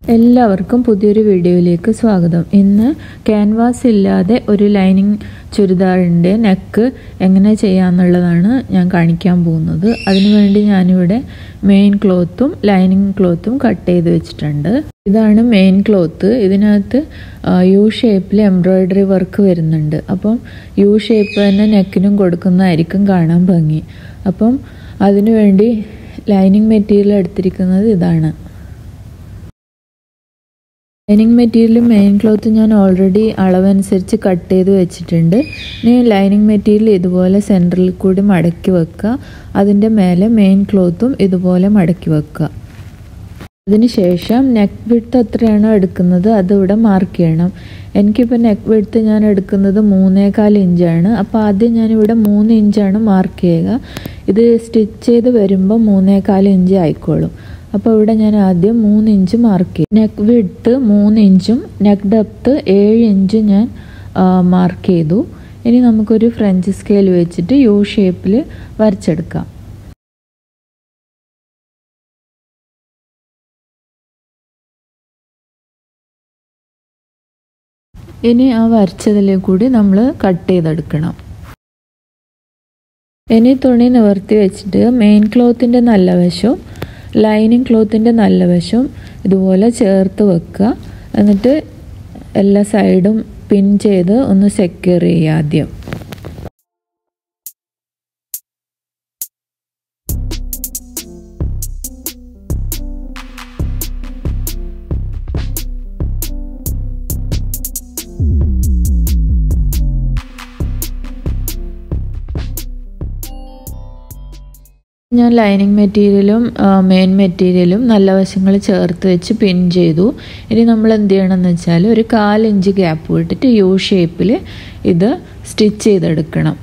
എല്ലാവർക്കും പുതിയൊരു വീഡിയോയിലേക്ക് സ്വാഗതം ഇന്ന് ക്യാൻവാസ് ഇല്ലാതെ ഒരു ലൈനിങ് ചുരിദാറിൻ്റെ നെക്ക് എങ്ങനെ ചെയ്യാമെന്നുള്ളതാണ് ഞാൻ കാണിക്കാൻ പോകുന്നത് അതിനുവേണ്ടി ഞാനിവിടെ മെയിൻ ക്ലോത്തും ലൈനിങ് ക്ലോത്തും കട്ട് ചെയ്ത് വെച്ചിട്ടുണ്ട് ഇതാണ് മെയിൻ ക്ലോത്ത് ഇതിനകത്ത് യു ഷേപ്പിൽ എംബ്രോയ്ഡറി വർക്ക് വരുന്നുണ്ട് അപ്പം യു ഷേപ്പ് തന്നെ നെക്കിനും കൊടുക്കുന്നതായിരിക്കും കാണാൻ ഭംഗി അപ്പം അതിനുവേണ്ടി ലൈനിങ് മെറ്റീരിയൽ എടുത്തിരിക്കുന്നത് ഇതാണ് ലൈനിങ് മെറ്റീരിയൽ മെയിൻ ക്ലോത്ത് ഞാൻ ഓൾറെഡി അളവനുസരിച്ച് കട്ട് ചെയ്ത് വെച്ചിട്ടുണ്ട് ഇനി ലൈനിങ് മെറ്റീരിയൽ ഇതുപോലെ സെൻറ്ററിൽ കൂടി മടക്കി വെക്കുക അതിൻ്റെ മേലെ മെയിൻ ക്ലോത്തും ഇതുപോലെ മടക്കി വെക്കുക അതിനുശേഷം നെക്ക് വിഡ്ത്ത് എത്രയാണോ എടുക്കുന്നത് അത് ഇവിടെ മാർക്ക് ചെയ്യണം എനിക്കിപ്പോൾ നെക്ക് വിഡ്ത്ത് ഞാൻ എടുക്കുന്നത് മൂന്നേകാൽ ഇഞ്ചാണ് അപ്പോൾ ആദ്യം ഞാനിവിടെ മൂന്ന് ഇഞ്ചാണ് മാർക്ക് ചെയ്യുക ഇത് സ്റ്റിച്ച് ചെയ്ത് വരുമ്പോൾ മൂന്നേകാൽ ഇഞ്ച് ആയിക്കോളും അപ്പോൾ ഇവിടെ ഞാൻ ആദ്യം മൂന്ന് ഇഞ്ച് മാർക്ക് ചെയ്യും നെക്ക് വിഡ്ത്ത് മൂന്ന് ഇഞ്ചും നെക്ക് ഡെപ്ത്ത് ഏഴ് ഇഞ്ചും ഞാൻ മാർക്ക് ചെയ്തു ഇനി നമുക്കൊരു ഫ്രഞ്ച് സ്കെയിൽ വെച്ചിട്ട് യു ഷേപ്പിൽ വരച്ചെടുക്കാം ഇനി ആ വരച്ചതിലെ കൂടി നമ്മൾ കട്ട് ചെയ്തെടുക്കണം ഇനി തുണി നിവർത്തി വെച്ചിട്ട് മെയിൻ ക്ലോത്തിൻ്റെ നല്ല വശവും ലൈനിങ് ക്ലോത്തിൻ്റെ നല്ല വശം ഇതുപോലെ ചേർത്ത് വെക്കുക എന്നിട്ട് എല്ലാ സൈഡും പിൻ ചെയ്ത് ഒന്ന് സെക്യൂർ ചെയ്യുക ആദ്യം ഞാൻ ലൈനിങ് മെറ്റീരിയലും മെയിൻ മെറ്റീരിയലും നല്ല വശങ്ങൾ ചേർത്ത് വെച്ച് പിൻ ചെയ്തു ഇനി നമ്മൾ എന്ത് ചെയ്യണമെന്ന് വെച്ചാൽ ഒരു കാലിഞ്ച് ഗ്യാപ്പ് വിട്ടിട്ട് യു ഷേപ്പിൽ ഇത് സ്റ്റിച്ച് ചെയ്തെടുക്കണം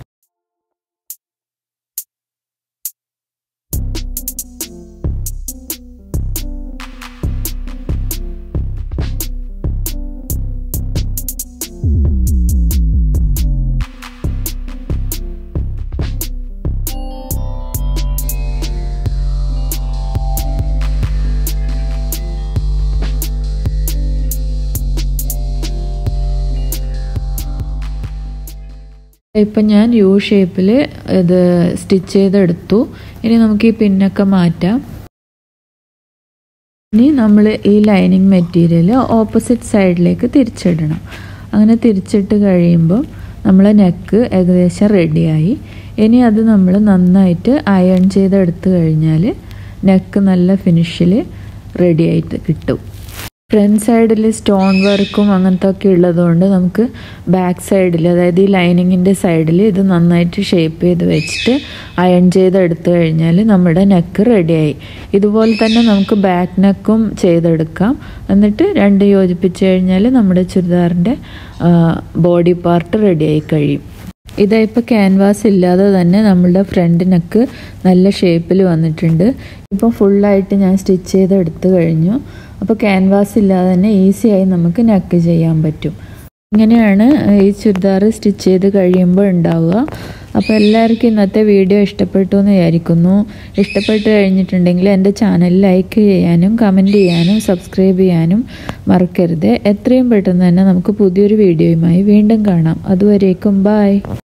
ഇപ്പം ഞാൻ യു ഷേപ്പിൽ ഇത് സ്റ്റിച്ച് ചെയ്തെടുത്തു ഇനി നമുക്ക് ഈ പിന്നൊക്കെ മാറ്റാം ഇനി നമ്മൾ ഈ ലൈനിങ് മെറ്റീരിയൽ ഓപ്പോസിറ്റ് സൈഡിലേക്ക് തിരിച്ചിടണം അങ്ങനെ തിരിച്ചിട്ട് കഴിയുമ്പോൾ നമ്മളെ നെക്ക് ഏകദേശം റെഡിയായി ഇനി അത് നമ്മൾ നന്നായിട്ട് അയൺ ചെയ്തെടുത്ത് കഴിഞ്ഞാൽ നെക്ക് നല്ല ഫിനിഷിൽ റെഡിയായിട്ട് കിട്ടും ഫ്രണ്ട് സൈഡിൽ സ്റ്റോൺ വർക്കും അങ്ങനത്തെ ഒക്കെ ഉള്ളതുകൊണ്ട് നമുക്ക് ബാക്ക് സൈഡിൽ അതായത് ഈ ലൈനിങ്ങിൻ്റെ സൈഡിൽ ഇത് നന്നായിട്ട് ഷേപ്പ് ചെയ്ത് വെച്ചിട്ട് അയൺ ചെയ്തെടുത്തു കഴിഞ്ഞാൽ നമ്മുടെ നെക്ക് റെഡിയായി ഇതുപോലെ തന്നെ നമുക്ക് ബാക്ക് നെക്കും ചെയ്തെടുക്കാം എന്നിട്ട് രണ്ട് യോജിപ്പിച്ച് കഴിഞ്ഞാൽ നമ്മുടെ ചുരിദാറിൻ്റെ ബോഡി പാർട്ട് റെഡിയായി കഴിയും ഇതായിപ്പോൾ ക്യാൻവാസ് ഇല്ലാതെ തന്നെ നമ്മളുടെ ഫ്രണ്ട് നെക്ക് നല്ല ഷേപ്പിൽ വന്നിട്ടുണ്ട് ഇപ്പോൾ ഫുള്ളായിട്ട് ഞാൻ സ്റ്റിച്ച് ചെയ്ത് എടുത്തു കഴിഞ്ഞു അപ്പോൾ ക്യാൻവാസ് ഇല്ലാതെ തന്നെ ഈസിയായി നമുക്ക് നെക്ക് ചെയ്യാൻ പറ്റും ഇങ്ങനെയാണ് ഈ ചുരിദാർ സ്റ്റിച്ച് ചെയ്ത് കഴിയുമ്പോൾ ഉണ്ടാവുക അപ്പോൾ എല്ലാവർക്കും ഇന്നത്തെ വീഡിയോ ഇഷ്ടപ്പെട്ടു എന്ന് വിചാരിക്കുന്നു ഇഷ്ടപ്പെട്ട് കഴിഞ്ഞിട്ടുണ്ടെങ്കിൽ എൻ്റെ ചാനൽ ലൈക്ക് ചെയ്യാനും കമൻറ്റ് ചെയ്യാനും സബ്സ്ക്രൈബ് ചെയ്യാനും മറക്കരുത് എത്രയും പെട്ടെന്ന് തന്നെ നമുക്ക് പുതിയൊരു വീഡിയോയുമായി വീണ്ടും കാണാം അതുവരേക്കും ബായ്